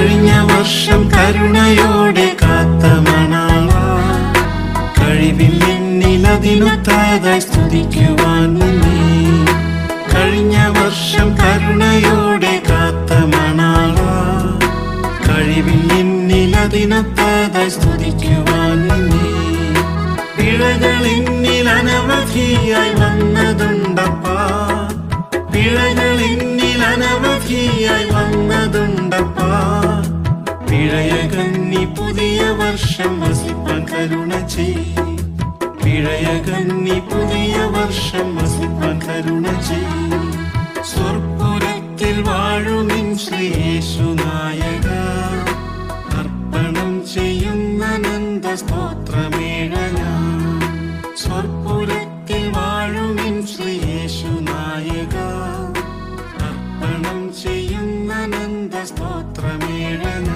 കഴിഞ്ഞ വർഷം കരുണയോടെ കാത്ത മണാള കഴിവിൽ എന്നിൽ അതിനൊത്താതായി സ്തുതിക്കുവാൻ നിന്നെ കഴിഞ്ഞ വർഷം കരുണയോടെ കാത്ത മണാള കഴിവിൽ എന്നിൽ അതിനൊത്താതായി സ്തുതിക്കുവാൻ നിന്നെ പിഴകൾ എന്നിൽ അനവധിയായി വന്നതുണ്ടപ്പാ പിഴകൾ എന്നിൽ അനവധിയായി വന്നതുണ്ടപ്പാ പിഴയകന്നി പുതിയ വർഷം വസിപ്പാൻ കരുണ ചെയ് പിഴയകന്നി പുതിയ വർഷം വസിപ്പാൻ കരുണ ചെയ് സ്വർപ്പുരത്തിൽ വാഴുമിൻ ശ്രീയേശു നായക അർപ്പണം ചെയ്യുന്ന നന്ദ സ്തോത്രമേഴന സ്വർപ്പുരത്തിൽ വാഴുമിൻ ശ്രീയേശു നായക അർപ്പണം ചെയ്യുന്ന നന്ദ സ്തോത്രമേഴന